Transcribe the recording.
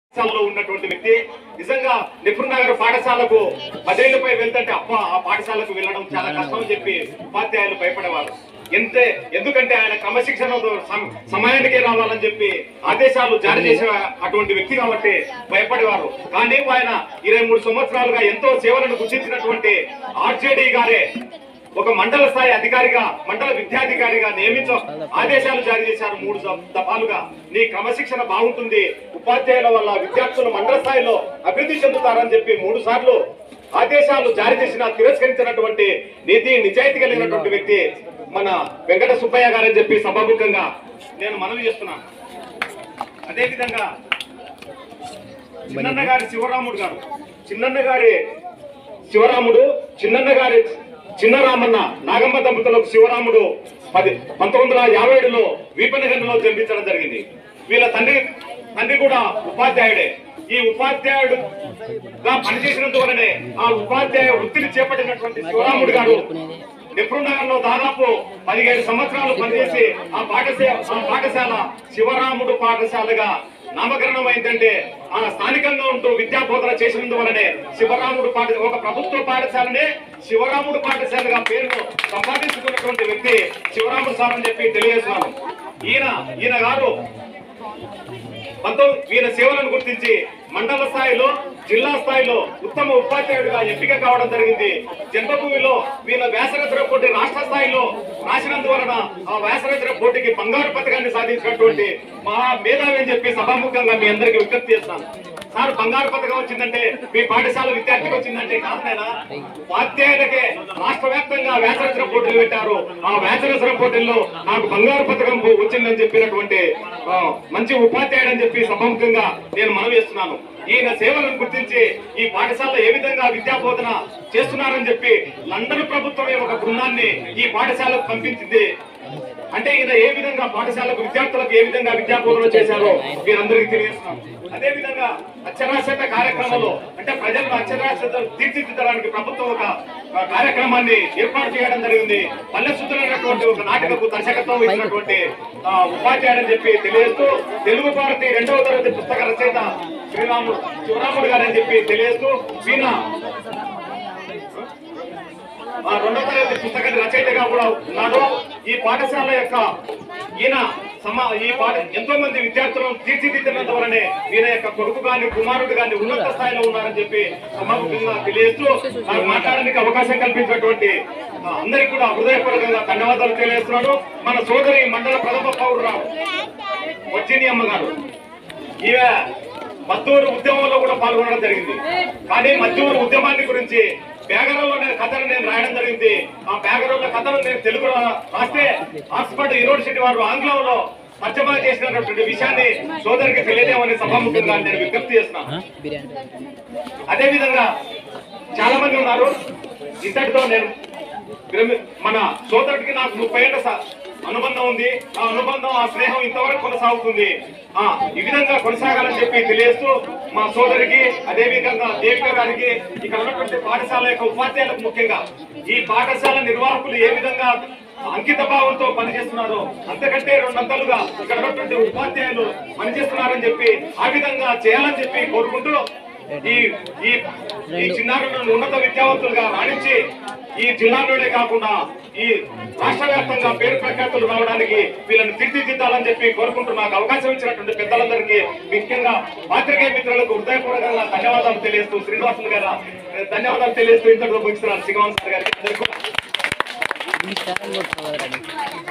పాఠశాలలో ఉన్నటువంటి వ్యక్తి నిజంగా నిపుణ్ నగర్ పాఠశాలకు పదేళ్లపై వెళ్తుంటే అప్ప ఆ పాఠశాలకు వెళ్ళడం చాలా కష్టం అని చెప్పి ఉపాధ్యాయులు భయపడేవారు ఎంతే ఎందుకంటే ఆయన క్రమశిక్షణతో సమ- సమయానికి రావాలని చెప్పి ఆదేశాలు జారీ చేసిన అటువంటి వ్యక్తి కాబట్టి భయపడేవారు కానీ ఆయన ఇరవై మూడు సంవత్సరాలుగా ఎంతో సేవలను గుర్తించినటువంటి ఆర్జేడీ గారే ఒక మండల స్థాయి అధికారిగా మండల విద్యాధికారిగా నియమించ ఆదేశాలు జారీ చేశారు మూడు దఫ- దఫాలుగా నీ క్రమశిక్షణ బాగుంటుంది ఉపాధ్యాయుల వల్ల విద్యార్థులు మండల స్థాయిలో అభివృద్ధి చెందుతారని చెప్పి మూడు సార్లు ఆదేశాలు జారీ చేసిన తిరస్కరించినటువంటి నీతి నిజాయితీ కలిగినటువంటి వ్యక్తి మన వెంకట సుబ్బయ్య గారని చెప్పి సభాముఖంగా నేను మనవి చేస్తున్నాను అదేవిధంగా చిన్నన్న గారి శివరాముడు గారు చిన్నన్న గారి శివరాముడు చిన్నన్న గారి చిన్నరామన్న నాగమ్మ దంపతులకు శివరాముడు పది పంతొమ్మిది వందల యాభై ఏడులో వీపనగర్లో జన్మించడం జరిగింది వీళ్ళ తండ్రి తండ్రి కూడా ఉపాధ్యాయుడే ఈ ఉపాధ్యాయుడుగా పనిచేసినందువలనే ఆ ఉపాధ్యాయ వృత్తిని చేపట్టినటువంటి శివరాముడు గారు నెహ్రూ నగర్ లో దాదాపు పదిహేడు సంవత్సరాలు పనిచేసి ఆ పాఠశాల ఆ పాఠశాల శివరాముడు పాఠశాలగా నామకరణం అయిందంటే ఆ స్థానికంగా ఉంటూ విద్యా బోధన చేసినందువలనే శివరాముడు పాఠ ఒక ప్రభుత్వ పాఠశాలనే శివరాముడు పాఠశాలగా పేరును సంపాదించుకున్నటువంటి వ్యక్తి శివరాముడు సార్ అని చెప్పి తెలియజేస్తున్నాను ఈయన ఈయన గారు పంతొమ్మిది వీళ్ళ సేవలను గుర్తించి మండల స్థాయిలో జిల్లా స్థాయిలో ఉత్తమ ఉపాధ్యాయుడిగా ఎంపిక కావడం జరిగింది జన్మభూమిలో వీళ్ళ వ్యాసరచన పోటీ రాష్ట్ర స్థాయిలో రాసినందువలన ఆ వ్యాసరచన పోటీకి బంగారు పథకాన్ని సాధించినటువంటి మహా మేధావి అని చెప్పి సభాముఖంగా మీ అందరికీ విజ్ఞప్తి చేస్తాను సార్ బంగారు పథకం వచ్చిందంటే మీ పాఠశాల విద్యార్థికి వచ్చిందంటే కాదు నాయనా ఉపాధ్యాయులకే రాష్ట్ర వ్యాప్తంగా వ్యాసరచన పోటీలు పెట్టారు ఆ వ్యాసరచన పోటీల్లో నాకు బంగారు పథకం వచ్చిందని చెప్పినటువంటి ఆ, మంచి ఉపాధ్యాయుడు అని చెప్పి సభాముఖంగా నేను మనవి చేస్తున్నాను ఈయన సేవలను గుర్తించి ఈ పాఠశాలలో ఏ విధంగా విద్యా బోధన చేస్తున్నారని చెప్పి లండన్ ప్రభుత్వమే ఒక బృందాన్ని ఈ పాఠశాలకు పంపించింది అంటే ఈయన ఏ విధంగా పాఠశాలకు విద్యార్థులకు ఏ విధంగా విద్యా బోధన చేశారో మీరందరికీ తెలియజేస్తున్నాం అదే విధంగా అక్షరాస్యత కార్యక్రమంలో అంటే ప్రజలను అక్షరాస్యత తీర్చిదిద్దడానికి ప్రభుత్వం ఒక ఒక కార్యక్రమాన్ని ఏర్పాటు చేయడం జరిగింది పల్లె సుందరైనటువంటి ఒక నాటకపు దర్శకత్వం ఇచ్చినటువంటి ఆ, ఉపాధ్యాయుడు అని చెప్పి తెలియజేస్తూ తెలుగు భారతి రెండవ తరగతి పుస్తక రచయిత శ్రీరాముడు శివరాముడు గారు అని చెప్పి తెలియజేస్తూ ఈయన ఆ రెండో తరగతి పుస్తక రచయితగా కూడా ఉన్నాడు ఈ పాఠశాల యొక్క ఈయన సమా ఈ పాఠ ఎంతో మంది విద్యార్థులను తీర్చిదిద్దినందు వలనే ఈయన యొక్క కొడుకు గాని కుమారుడు గాని ఉన్నత స్థాయిలో ఉన్నారని చెప్పి సమాముఖంగా తెలియజేస్తూ నాకు మాట్లాడడానికి అవకాశం కల్పించినటువంటి ఆ, అందరికీ కూడా హృదయపూర్వకంగా ధన్యవాదాలు తెలియజేస్తున్నాను మన సోదరి మండల ప్రథమ పౌరురావు వచ్చిని అమ్మ గారు ఈమె మద్దూరు ఉద్యమంలో కూడా పాల్గొనడం జరిగింది కానీ మద్దూరు ఉద్యమాన్ని గురించి బేగరంలో నేను కథను నేను రాయడం జరిగింది ఆ బేగరంలో కథను నేను తెలుగులో రాస్తే ఆక్స్ఫర్డ్ యూనివర్సిటీ వారు ఆంగ్లంలో తర్జమా చేసినటువంటి విషయాన్ని సోదరికి తెలియదేమని సభాముఖంగా నేను విజ్ఞప్తి చేస్తున్నాను అదే విధంగా చాలా మంది ఉన్నారు ఇంతటితో నేను విరమి- మన సోదరుడికి నాకు ముప్పై ఏళ్ళ స- అనుబంధం ఉంది ఆ అనుబంధం ఆ స్నేహం ఇంతవరకు కొనసాగుతుంది ఆ ఈ విధంగా కొనసాగాలని చెప్పి తెలియజేస్తూ మా సోదరికి అదే విధంగా దేవిక గారికి ఇక్కడ ఉన్నటువంటి పాఠశాల యొక్క ఉపాధ్యాయులకు ముఖ్యంగా ఈ పాఠశాల నిర్వాహకులు ఏ విధంగా అంకిత భావంతో పనిచేస్తున్నారు అంతకంటే రెండంతలుగా ఇక్కడ ఉన్నటువంటి ఉపాధ్యాయులు పనిచేస్తున్నారని చెప్పి ఆ విధంగా చేయాలని చెప్పి కోరుకుంటూ ఈ ఈ ఈ చిన్నారులను ఉన్నత విద్యావంతులుగా రాణించి ఈ జిల్లాలోనే కాకుండా ఈ రాష్ట్ర వ్యాప్తంగా పేరు ప్రఖ్యాతులు రావడానికి వీళ్ళని తీర్చిదిద్దాలని చెప్పి కోరుకుంటూ నాకు అవకాశం ఇచ్చినటువంటి పెద్దలందరికీ ముఖ్యంగా పాత్రికేయ మిత్రులకు హృదయపూర్వకంగా ధన్యవాదాలు తెలియజేస్తూ శ్రీనివాసులు గారు ధన్యవాదాలు తెలియజేస్తూ ఇంతటితో ముగిస్తున్నాను శ్రీనివాస్ గారికి అందరికీ కూడా. ఈ ఛానల్ కొట్టుకోవాలి